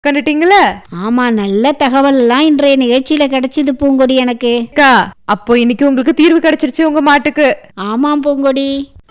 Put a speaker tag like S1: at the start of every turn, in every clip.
S1: கண்டுட்டீங்களா
S2: ஆமா நல்ல தகவல் எல்லாம் இன்றைய நிகழ்ச்சியில கிடைச்சது பூங்கொடி எனக்கு
S1: அக்கா அப்போ இன்னைக்கு உங்களுக்கு தீர்வு கிடைச்சிருச்சு உங்க மாட்டுக்கு
S2: ஆமாம் பூங்கொடி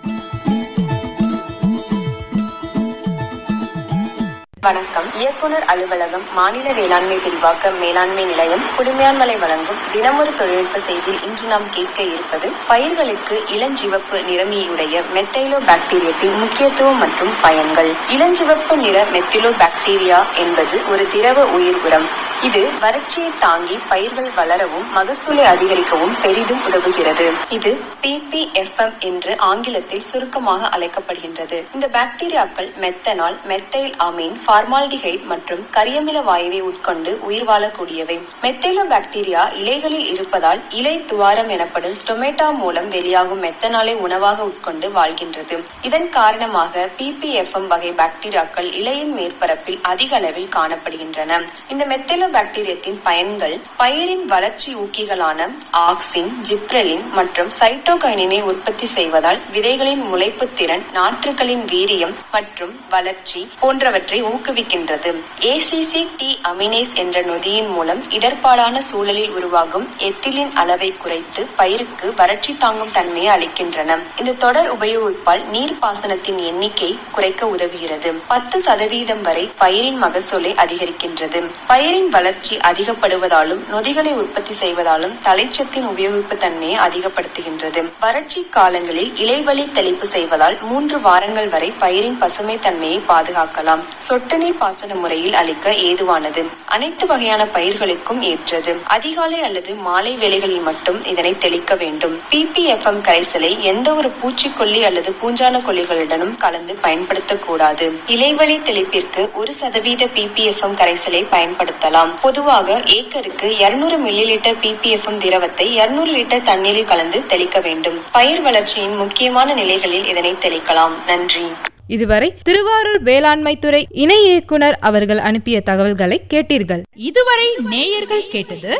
S3: வணக்கம் இயக்குனர் அலுவலகம் மாநில வேளாண்மை விரிவாக்க மேலாண்மை நிலையம் குடிமையான்மலை வழங்கும் தினமொரு தொழில்நுட்ப செய்தியில் இன்று நாம் கேட்க இருப்பது பயிர்களுக்கு இளஞ்சிவப்பு நிறமியுடைய மெத்தைலோ பாக்டீரியத்தின் முக்கியத்துவம் மற்றும் பயன்கள் இளஞ்சிவப்பு நிற மெத்திலோ பாக்டீரியா என்பது ஒரு திரவ உயிர் உரம் இது வறட்சியை தாங்கி பயிர்கள் வளரவும் மகசூலை அதிகரிக்கவும் பெரிதும் உதவுகிறது இது பிபிஎஃப்எம் என்று ஆங்கிலத்தில் சுருக்கமாக அழைக்கப்படுகின்றது இந்த பாக்டீரியாக்கள் மெத்தனால் மெத்தைல் அமீன் ஃபார்மால்டிஹைட் மற்றும் கரியமில வாயுவை உட்கொண்டு உயிர் வாழக்கூடியவை மெத்தைலோ பாக்டீரியா இலைகளில் இருப்பதால் இலை துவாரம் எனப்படும் ஸ்டொமேட்டா மூலம் வெளியாகும் மெத்தனாலை உணவாக உட்கொண்டு வாழ்கின்றது இதன் காரணமாக பிபிஎஃப்எம் வகை பாக்டீரியாக்கள் இலையின் மேற்பரப்பில் அதிக அளவில் காணப்படுகின்றன இந்த மெத்தைலோ பாக்டீரியத்தின் பயன்கள் பயிரின் வளர்ச்சி ஊக்கிகளான ஆக்சின் ஜிப்ரலின் மற்றும் சைட்டோகைனினை உற்பத்தி செய்வதால் விதைகளின் முளைப்பு திறன் நாற்றுகளின் வீரியம் மற்றும் வளர்ச்சி போன்றவற்றை ஊக்குவிக்கின்றது ஏசிசி டி அமினேஸ் என்ற நொதியின் மூலம் இடர்பாடான சூழலில் உருவாகும் எத்திலின் அளவை குறைத்து பயிருக்கு வறட்சி தாங்கும் தன்மையை அளிக்கின்றன இந்த தொடர் உபயோகிப்பால் நீர் பாசனத்தின் எண்ணிக்கை குறைக்க உதவுகிறது பத்து சதவீதம் வரை பயிரின் மகசூலை அதிகரிக்கின்றது பயிரின் வளர்ச்சி அதிகப்படுவதாலும் நொதிகளை உற்பத்தி செய்வதாலும் தலைச்சத்தின் உபயோகிப்பு தன்மையை அதிகப்படுத்துகின்றது வறட்சி காலங்களில் இலைவழி தெளிப்பு செய்வதால் மூன்று வாரங்கள் வரை பயிரின் பசுமை தன்மையை பாதுகாக்கலாம் சொட்டு நீர் பாசன முறையில் அளிக்க ஏதுவானது அனைத்து வகையான பயிர்களுக்கும் ஏற்றது அதிகாலை அல்லது மாலை வேளைகளில் மட்டும் இதனை தெளிக்க வேண்டும் பிபிஎஃப்எம் கரைசலை எந்த ஒரு பூச்சிக்கொல்லி அல்லது பூஞ்சான கொல்லிகளுடனும் கலந்து பயன்படுத்தக்கூடாது இலைவழி தெளிப்பிற்கு ஒரு சதவீத பிபிஎஃப்எம் கரைசலை பயன்படுத்தலாம் பொதுவாக ஏக்கருக்கு 200 மில்லி லிட்டர் பிபிஎஃப்எம் திரவத்தை 200 லிட்டர் தண்ணீரில் கலந்து தெளிக்க வேண்டும் பயிர் வளர்ச்சியின் முக்கியமான நிலைகளில் இதனை தெளிக்கலாம் நன்றி
S1: இதுவரை திருவாரூர் வேளாண்மை துறை இணை இயக்குனர் அவர்கள் அனுப்பிய தகவல்களை கேட்டீர்கள்
S4: இதுவரை நேயர்கள் கேட்டது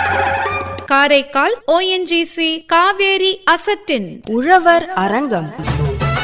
S4: காரைக்கால் ஓஎன்ஜிசி காவேரி அசட்டின்
S5: உழவர் அரங்கம்